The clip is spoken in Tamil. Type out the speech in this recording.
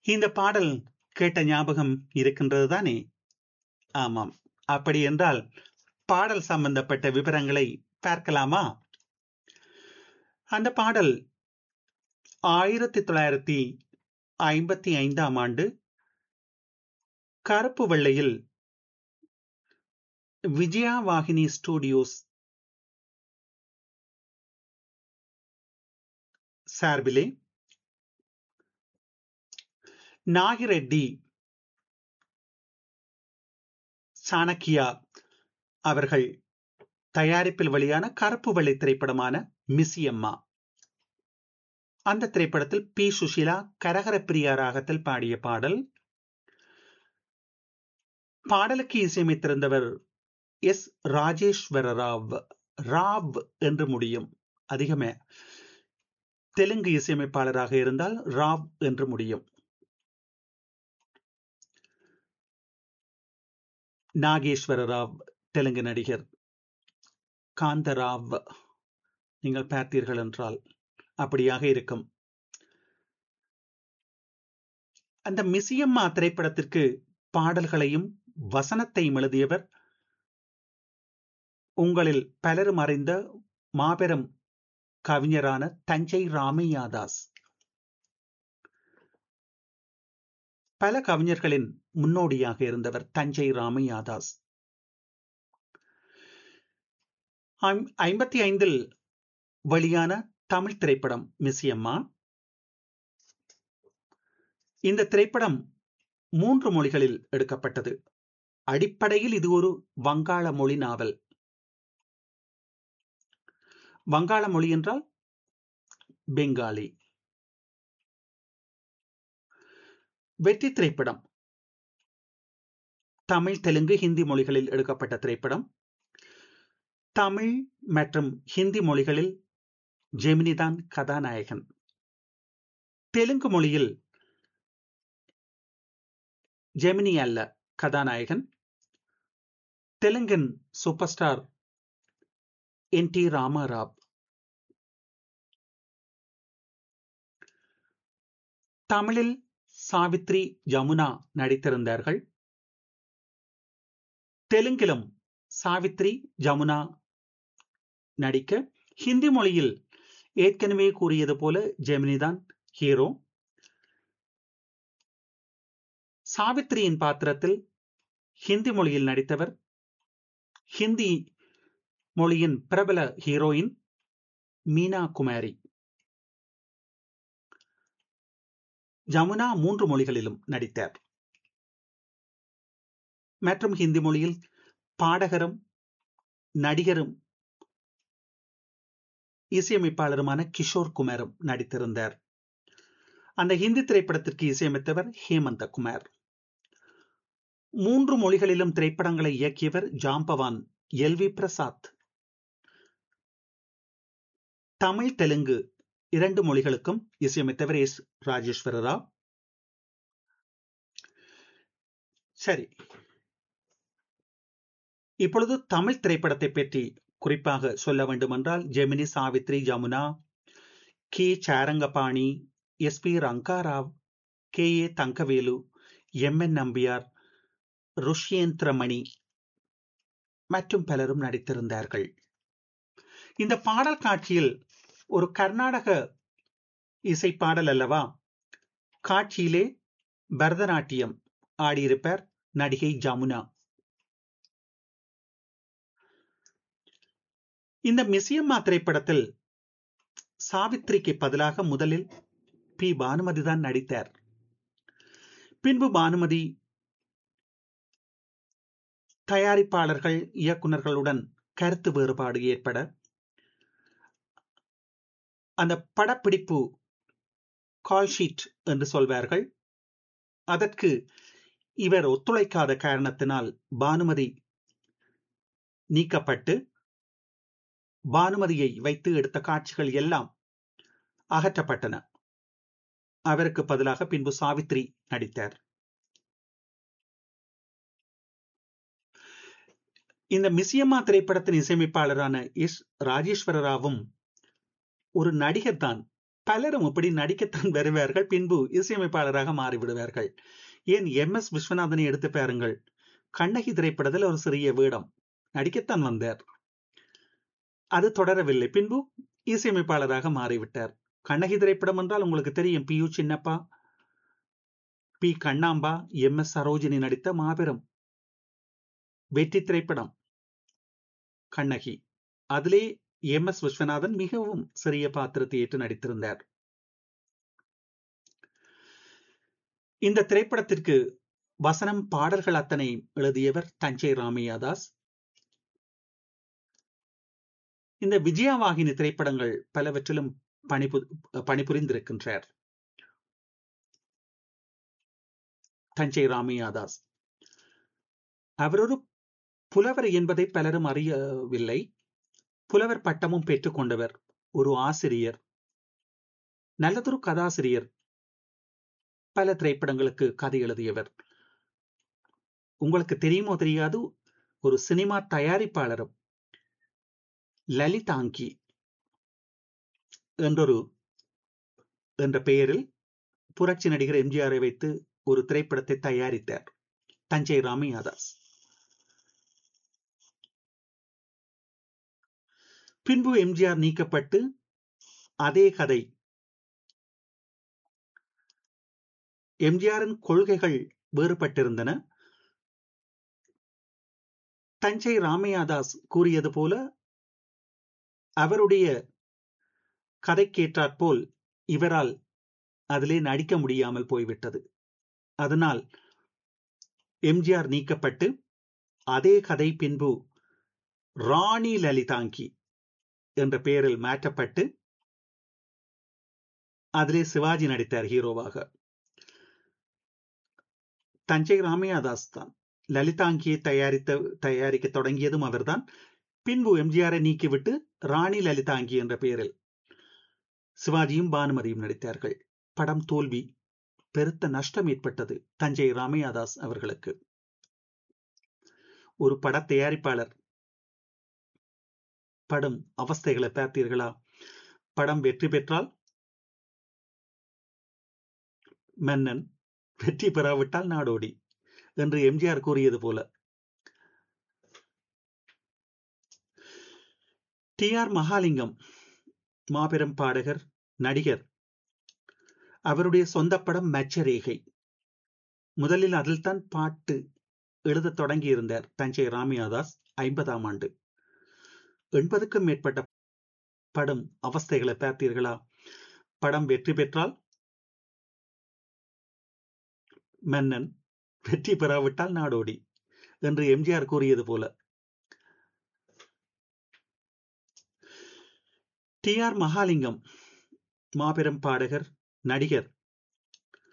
இந்த பாடல் கேட்ட ஞாபகம் இருக்கின்றது தானே ஆமாம் அப்படி என்றால் பாடல் சம்பந்தப்பட்ட விவரங்களை பார்க்கலாமா அந்த பாடல் ஆயிரத்தி தொள்ளாயிரத்தி ஐம்பத்தி ஐந்தாம் ஆண்டு கருப்பு வெள்ளையில் விஜயா வாகினி ஸ்டுடியோஸ் சார்பிலே நாகிரெட்டி சாணக்கியா அவர்கள் தயாரிப்பில் வெளியான கருப்பு வெள்ளை திரைப்படமான மிஸ்ஸியம்மா அந்த திரைப்படத்தில் பி சுஷிலா கரகர பிரியா ராகத்தில் பாடிய பாடல் பாடலுக்கு இசையமைத்திருந்தவர் எஸ் ராஜேஸ்வர ராவ் ராவ் என்று முடியும் அதிகமே தெலுங்கு இசையமைப்பாளராக இருந்தால் ராவ் என்று முடியும் நாகேஸ்வர ராவ் தெலுங்கு நடிகர் காந்தராவ் நீங்கள் பார்த்தீர்கள் என்றால் அப்படியாக இருக்கும் அந்த மிசியம்மா திரைப்படத்திற்கு பாடல்களையும் வசனத்தையும் எழுதியவர் உங்களில் பலரும் அறிந்த மாபெரும் கவிஞரான தஞ்சை ராமையாதாஸ் பல கவிஞர்களின் முன்னோடியாக இருந்தவர் தஞ்சை ராமையாதாஸ் ஐம்பத்தி ஐந்தில் வெளியான தமிழ் திரைப்படம் மிஸ்யம்மா இந்த திரைப்படம் மூன்று மொழிகளில் எடுக்கப்பட்டது அடிப்படையில் இது ஒரு வங்காள மொழி நாவல் வங்காள மொழி என்றால் பெங்காலி வெற்றி திரைப்படம் தமிழ் தெலுங்கு ஹிந்தி மொழிகளில் எடுக்கப்பட்ட திரைப்படம் தமிழ் மற்றும் ஹிந்தி மொழிகளில் ஜெமினிதான் கதாநாயகன் தெலுங்கு மொழியில் ஜெமினி அல்ல கதாநாயகன் தெலுங்கின் super star N T Ramarao தமிழில் சாவித்ரி ஜமுனா நடித்திருந்தார்கள் தெலுங்கிலும் சாவித்ரி ஜமுனா நடிக்க ஹிந்தி மொழியில் ஏற்கனவே கூறியது போல ஜெமினிதான் ஹீரோ சாவித்ரியின் பாத்திரத்தில் ஹிந்தி மொழியில் நடித்தவர் ஹிந்தி மொழியின் பிரபல ஹீரோயின் மீனா குமாரி ஜமுனா மூன்று மொழிகளிலும் நடித்தார் மற்றும் ஹிந்தி மொழியில் பாடகரும் நடிகரும் இசையமைப்பாளருமான கிஷோர் குமாரும் நடித்திருந்தார் அந்த ஹிந்தி திரைப்படத்திற்கு இசையமைத்தவர் ஹேமந்த குமார் மூன்று மொழிகளிலும் திரைப்படங்களை இயக்கியவர் ஜாம்பவான் எல் வி பிரசாத் தமிழ் தெலுங்கு இரண்டு மொழிகளுக்கும் இசையமைத்தவர் எஸ் ராஜேஸ்வர ராவ் சரி இப்பொழுது தமிழ் திரைப்படத்தை பற்றி குறிப்பாக சொல்ல வேண்டுமென்றால் Gemini Savitri Jamuna K Sarangapani S P Rangarao K A Thangavelu M N Nambiar Rushyendramani மற்றும் பலரும் நடித்திருந்தார்கள் இந்த பாடல் காட்சியில் ஒரு கர்நாடக இசை பாடல் அல்லவா காட்சியிலே பரதநாட்டியம் ஆடியிருப்பார் நடிகை ஜமுனா இந்த மிசியம்மா திரைப்படத்தில் சாவித்ரிக்கு பதிலாக முதலில் பி பானுமதி தான் நடித்தார் பின்பு பானுமதி தயாரிப்பாளர்கள் இயக்குநர்களுடன் கருத்து வேறுபாடு ஏற்பட அந்த படப்பிடிப்பு கால்ஷீட் என்று சொல்வார்கள் அதற்கு இவர் ஒத்துழைக்காத காரணத்தினால் பானுமதி நீக்கப்பட்டு பானுமதியை வைத்து எடுத்த காட்சிகள் எல்லாம் அகற்றப்பட்டன அவருக்கு பதிலாக பின்பு சாவித்ரி நடித்தார் இந்த மிசியம்மா திரைப்படத்தின் இசையமைப்பாளரான எஸ் ராஜேஸ்வர ராவும் ஒரு நடிகர் தான் பலரும் இப்படி நடிக்கத்தான் வருவார்கள் பின்பு இசையமைப்பாளராக மாறிவிடுவார்கள் ஏன் எம் எஸ் விஸ்வநாதனை எடுத்து பாருங்கள் கண்ணகி திரைப்படத்தில் ஒரு சிறிய வேடம் நடிக்கத்தான் வந்தார் அது தொடரவில்லை பின்பு இசையமைப்பாளராக மாறிவிட்டார் கண்ணகி திரைப்படம் என்றால் உங்களுக்கு தெரியும் P U Chinnappa P Kannamba M S Sarojini நடித்த மாபெரும் வெற்றி திரைப்படம் கண்ணகி அதிலே எம் எஸ் விஸ்வநாதன் மிகவும் சிறிய பாத்திரத்தை ஏற்று நடித்திருந்தார் இந்த திரைப்படத்திற்கு வசனம் பாடல்கள் அத்தனை எழுதியவர் தஞ்சை ராமையாதாஸ் இந்த விஜயவாகினி திரைப்படங்கள் பலவற்றிலும் பணிபு பணிபுரிந்திருக்கின்றார் தஞ்சை ராமையாதாஸ் அவர் ஒரு புலவர் என்பதை பலரும் அறியவில்லை புலவர் பட்டமும் பெற்றுக் கொண்டவர் ஒரு ஆசிரியர் நல்லதொரு கதாசிரியர் பல திரைப்படங்களுக்கு கதை எழுதியவர் உங்களுக்கு தெரியுமோ தெரியாது ஒரு சினிமா தயாரிப்பாளரும் லலிதாங்கி என்றொரு என்ற பெயரில் புரட்சி நடிகர் எம்ஜிஆரை வைத்து ஒரு திரைப்படத்தை தயாரித்தார் தஞ்சை ராமையாதாஸ் பின்பு எம்ஜிஆர் நீக்கப்பட்டு அதே கதை எம்ஜிஆரின் கொள்கைகள் வேறுபட்டிருந்தன தஞ்சை ராமையாதாஸ் கூறியது போல அவருடைய கதைக்கேற்றாற்போல் இவரால் அதிலே நடிக்க முடியாமல் போய்விட்டது அதனால் எம்ஜிஆர் நீக்கப்பட்டு அதே கதை பின்பு ராணி லலிதாங்கி என்ற பெயரில் மாற்றப்பட்டு அதிலே சிவாஜி நடித்தார் ஹீரோவாக தஞ்சை ராமையாதாஸ் தான் லலிதாங்கியை தயாரித்த தயாரிக்க தொடங்கியதும் அவர்தான் பின்பு எம்ஜிஆரை நீக்கிவிட்டு ராணி லலிதாங்கி என்ற பெயரில் சிவாஜியும் பானுமதியும் நடித்தார்கள் படம் தோல்வி பெருத்த நஷ்டம் ஏற்பட்டது தஞ்சை ராமையாதாஸ் அவர்களுக்கு ஒரு பட தயாரிப்பாளர் படம் அவஸ்தைகளை பார்த்தீர்களா படம் வெற்றி பெற்றால் மன்னன் வெற்றி பெறாவிட்டால் நாடோடி என்று எம்ஜிஆர் கூறியது போல டி ஆர் மகாலிங்கம் மாபெரும் பாடகர் நடிகர் அவருடைய சொந்த படம் மச்சரேகை முதலில் அதில் தான் பாட்டு எழுத தொடங்கி இருந்தார் தஞ்சை ராமியாதாஸ் ஐம்பதாம் ஆண்டு எண்பதுக்கும் மேற்பட்ட படம் அவஸ்தைகளை பார்த்தீர்களா படம் வெற்றி பெற்றால் மன்னன் வெற்றி பெறாவிட்டால் நாடோடி என்று எம்ஜிஆர் கூறியது போல டி ஆர் மகாலிங்கம் மாபெரும் பாடகர் நடிகர்